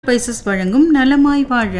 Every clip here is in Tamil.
பைசஸ் வழங்கும் நலமாய் வாழ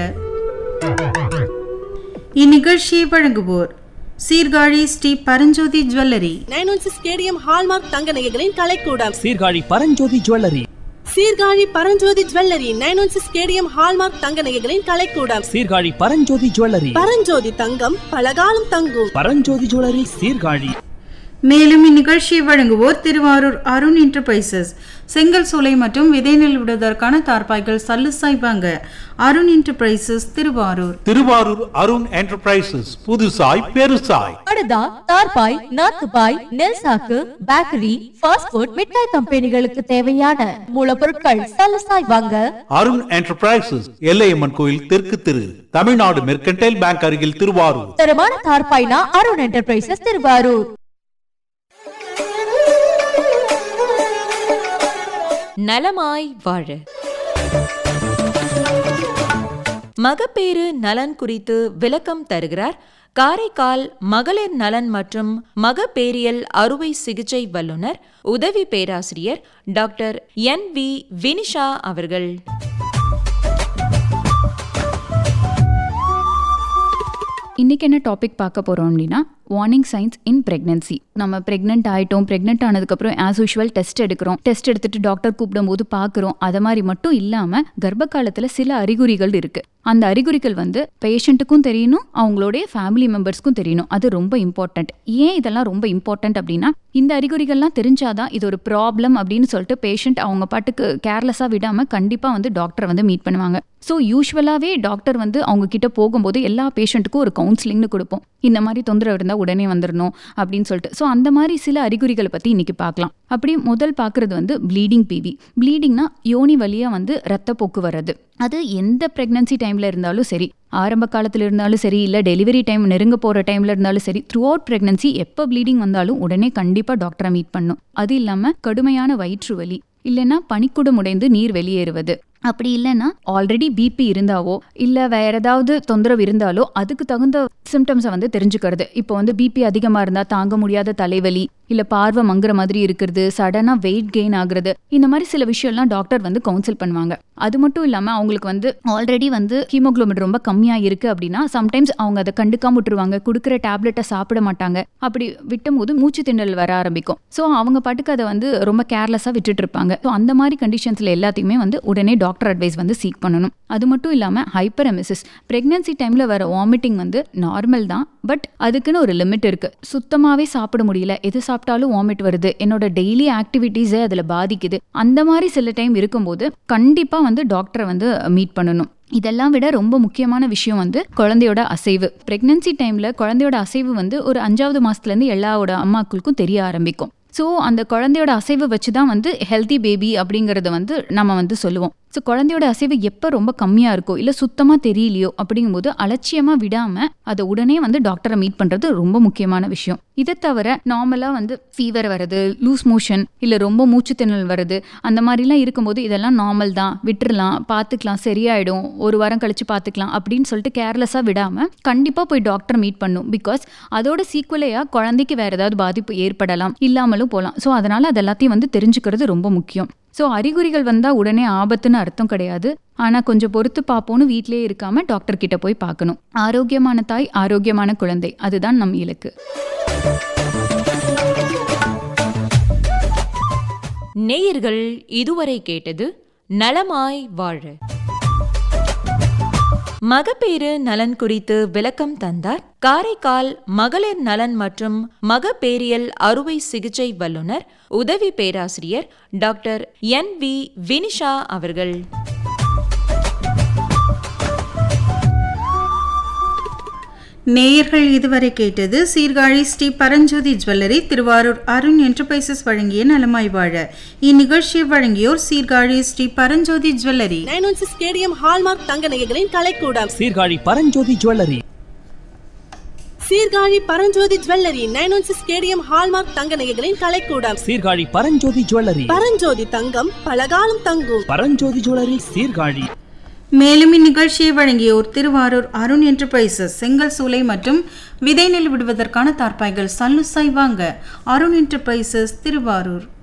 இந்நிகழ்ச்சியை வழங்குவோர் Sirkazhi Sri Paranjothi jewellery nine one six KDM hallmark தங்க நகைகளின் கலைக்கூடம் Sirkazhi Paranjothi jewellery Sirkazhi Paranjothi jewellery nine one six KDM hallmark தங்க நகைகளின் கலைக்கூடம் சீர்காழி பரஞ்சோதி ஜுவல்லரி பரஞ்சோதி தங்கம் பலகாலம் தங்கும் பரஞ்சோதி ஜுவல்லரி சீர்காழி மேலும் இந்நிகழ்ச்சியை வழங்குவோர் திருவாரூர் அருண் என்டர்பிரைசஸ் செங்கல் சூளை மற்றும் விதை நெல் விடுவதற்கான தார்பாய்கள் சல்லுசாய் வாங்க அருண் என்டர்பிரைசஸ் திருவாரூர் திருவாரூர் அருண் என்டர்பிரைசஸ் புதுசாய் பெருசாய் படுதா தார்பாய் நாத்துபாய் நெல் சாக்கு பேக்கரி ஃபாஸ்ட் ஃபுட் மிட்டாய் கம்பெனிகளுக்கு தேவையான மூலப்பொருட்கள் சலசாய் வாங்க அருண் என்டர்பிரைசஸ் எல்லையம்மன் கோயில் தெற்கு திரு தமிழ்நாடு மெர்கன்டைல் பேங்க் அருகில் திருவாரூர் தரமான தார்பாய்னா அருண் என்டர்பிரைசஸ் திருவாரூர் நலமாய் வாழ மகப்பேறு நலன் குறித்து விளக்கம் தருகிறார் காரைக்கால் மகளிர் நலன் மற்றும் மகப்பேரியல் அறுவை சிகிச்சை வல்லுநர் உதவி பேராசிரியர் டாக்டர் என் வி வினிஷா அவர்கள் இன்றைக்கி என்ன டாபிக் பார்க்க போகிறோம் அப்படின்னா வார்னிங் சைன்ஸ் இன் பிரெக்னன்சி நம்ம பிரெக்னென்ட் ஆகிட்டோம் பிரெக்னென்ட் ஆனதுக்கப்புறம் ஆஸ் யூஷுவல் டெஸ்ட் எடுக்கிறோம் டெஸ்ட் எடுத்துட்டு டாக்டர் கூப்பிடும்போது பார்க்குறோம் அது மாதிரி மட்டும் இல்லாமல் கர்ப்ப காலத்தில் சில அறிகுறிகள் இருக்குது அந்த அறிகுறிகள் வந்து பேஷண்ட்டுக்கும் தெரியணும் அவங்களுடைய ஃபேமிலி மெம்பர்ஸ்க்கும் தெரியணும் அது ரொம்ப இம்பார்ட்டன்ட் ஏன் இதெல்லாம் ரொம்ப இம்பார்ட்டன்ட் அப்படின்னா இந்த அறிகுறிகள்லாம் தெரிஞ்சாதான் இது ஒரு ப்ராப்ளம் அப்படின்னு சொல்லிட்டு பேஷண்ட் அவங்க பாட்டுக்கு கேர்லெஸ்ஸாக விடாமல் கண்டிப்பாக வந்து டாக்டரை வந்து மீட் பண்ணுவாங்க ஸோ யூஸ்வலாகவே டாக்டர் வந்து அவங்க கிட்ட போகும்போது எல்லா பேஷண்ட்டுக்கும் ஒரு கவுன்சிலிங்னு கொடுப்போம் இந்த மாதிரி தொந்தரவு இருந்தால் உடனே வந்துடணும் அப்படின்னு சொல்லிட்டு ஸோ அந்த மாதிரி சில அறிகுறிகளை பற்றி இன்னைக்கு பார்க்கலாம் அப்படி முதல் பார்க்குறது வந்து ப்ளீடிங் பிவி ப்ளீடிங்னா யோனி வழியாக வந்து ரத்தப்போக்கு வர்றது அது எந்த ப்ரெக்னன்சி டைமில் இருந்தாலும் சரி ஆரம்ப காலத்தில் இருந்தாலும் சரி இல்லை டெலிவரி டைம் நெருங்க போகிற டைமில் இருந்தாலும் சரி த்ரூ அவுட் ப்ரெக்னன்சி எப்போ ப்ளீடிங் வந்தாலும் உடனே கண்டிப்பாக டாக்டரை மீட் பண்ணும் அது இல்லாமல் கடுமையான வயிற்று வலி இல்லைன்னா பனிக்குடம் உடைந்து நீர் வெளியேறுவது அப்படி இல்லைன்னா ஆல்ரெடி பிபி இருந்தாவோ இல்லை வேற ஏதாவது தொந்தரவு இருந்தாலோ அதுக்கு தகுந்த சிம்டம்ஸை வந்து தெரிஞ்சுக்கிறது இப்போ வந்து பிபி அதிகமாக இருந்தால் தாங்க முடியாத தலைவலி இல்லை பார்வை மங்குற மாதிரி இருக்கிறது சடனாக வெயிட் கெயின் ஆகுறது இந்த மாதிரி சில விஷயம்லாம் டாக்டர் வந்து கவுன்சில் பண்ணுவாங்க அது மட்டும் இல்லாமல் அவங்களுக்கு வந்து ஆல்ரெடி வந்து ஹீமோக்ளோபின் ரொம்ப கம்மியாக இருக்குது அப்படின்னா சம்டைம்ஸ் அவங்க அதை கண்டுக்காம விட்டுருவாங்க கொடுக்குற டேப்லெட்டை சாப்பிட மாட்டாங்க அப்படி விட்டும் போது மூச்சு திணறல் வர ஆரம்பிக்கும் ஸோ அவங்க பாட்டுக்கு அதை வந்து ரொம்ப கேர்லெஸ்ஸாக விட்டுட்டு இருப்பாங்க ஸோ அந்த மாதிரி கண்டிஷன்ஸில் எல்லாத்தையுமே வந்து உடனே டாக்டர் அட்வைஸ் வந்து சீக் பண்ணணும் அது மட்டும் இல்லாமல் ஹைப்பர் எமிசிஸ் ப்ரெக்னன்சி டைமில் வர வாமிட்டிங் வந்து நார்மல் தான் பட் அதுக்குன்னு ஒரு லிமிட் இருக்குது சுத்தமாகவே சாப்பிட முடியல எது சாப்பிட்டாலும் வாமிட் வருது என்னோட டெய்லி ஆக்டிவிட்டீஸை அதில் பாதிக்குது அந்த மாதிரி சில டைம் இருக்கும்போது கண்டிப்பாக வந்து டாக்டரை வந்து மீட் பண்ணணும் இதெல்லாம் விட ரொம்ப முக்கியமான விஷயம் வந்து குழந்தையோட அசைவு பிரெக்னன்சி டைமில் குழந்தையோட அசைவு வந்து ஒரு அஞ்சாவது மாதத்துலேருந்து எல்லாரோட அம்மாக்களுக்கும் தெரிய ஆரம்பிக்கும் ஸோ அந்த குழந்தையோட அசைவு வச்சு தான் வந்து ஹெல்தி பேபி அப்படிங்கிறத வந்து நம்ம வந்து சொல்லுவோம் ஸோ குழந்தையோட அசைவு எப்போ ரொம்ப கம்மியாக இருக்கோ இல்லை சுத்தமாக தெரியலையோ அப்படிங்கும்போது அலட்சியமாக விடாமல் அதை உடனே வந்து டாக்டரை மீட் பண்ணுறது ரொம்ப முக்கியமான விஷயம் இதை தவிர நார்மலாக வந்து ஃபீவர் வருது லூஸ் மோஷன் இல்லை ரொம்ப மூச்சு திணறல் வருது அந்த மாதிரிலாம் இருக்கும்போது இதெல்லாம் நார்மல் தான் விட்டுறலாம் பார்த்துக்கலாம் சரியாயிடும் ஒரு வாரம் கழிச்சு பார்த்துக்கலாம் அப்படின்னு சொல்லிட்டு கேர்லெஸ்ஸாக விடாமல் கண்டிப்பாக போய் டாக்டர் மீட் பண்ணும் பிகாஸ் அதோட சீக்குவலையாக குழந்தைக்கு வேறு ஏதாவது பாதிப்பு ஏற்படலாம் இல்லாமலும் போகலாம் ஸோ அதனால் அது எல்லாத்தையும் வந்து தெரிஞ்சுக்கிறது ரொம்ப முக்கியம் ஸோ அறிகுறிகள் வந்தால் உடனே ஆபத்துன்னு அர்த்தம் கிடையாது ஆனால் கொஞ்சம் பொறுத்து பார்ப்போன்னு வீட்டிலேயே இருக்காமல் டாக்டர் கிட்ட போய் பார்க்கணும் ஆரோக்கியமான தாய் ஆரோக்கியமான குழந்தை அதுதான் நம் இலக்கு நேயர்கள் இதுவரை கேட்டது நலமாய் வாழ மகப்பேறு நலன் குறித்து விளக்கம் தந்தார் காரைக்கால் மகளிர் நலன் மற்றும் மகப்பேரியல் அறுவை சிகிச்சை வல்லுநர் உதவி பேராசிரியர் டாக்டர் என் வி வினிஷா அவர்கள் நேயர்கள் இதுவரை கேட்டது சீர்காழி ஸ்ரீ பரஞ்சோதி ஜுவல்லரி திருவாரூர் அருண் என்டர்பிரைசஸ் வழங்கிய நலமாய் வாழ இந்நிகழ்ச்சியை வழங்கியோர் Sirkazhi Sri Paranjothi jewellery nine one six KDM hallmark தங்க நகைகளின் கலைக்கூடம் Sirkazhi Paranjothi jewellery Sirkazhi Paranjothi jewellery nine one six KDM hallmark தங்க நகைகளின் கலைக்கூடம் சீர்காழி பரஞ்சோதி ஜுவல்லரி பரஞ்சோதி தங்கம் பலகாலம் தங்கும் பரஞ்சோதி ஜுவல்லரி சீர்காழி மேலும் இந்நிகழ்ச்சியை வழங்கியோர் திருவாரூர் அருண் என்டர்பிரைசஸ் செங்கல் சூளை மற்றும் விதை நெல் விடுவதற்கான தார்பாய்கள் சல்லுசாய் வாங்க அருண் என்டர்பிரைசஸ் திருவாரூர்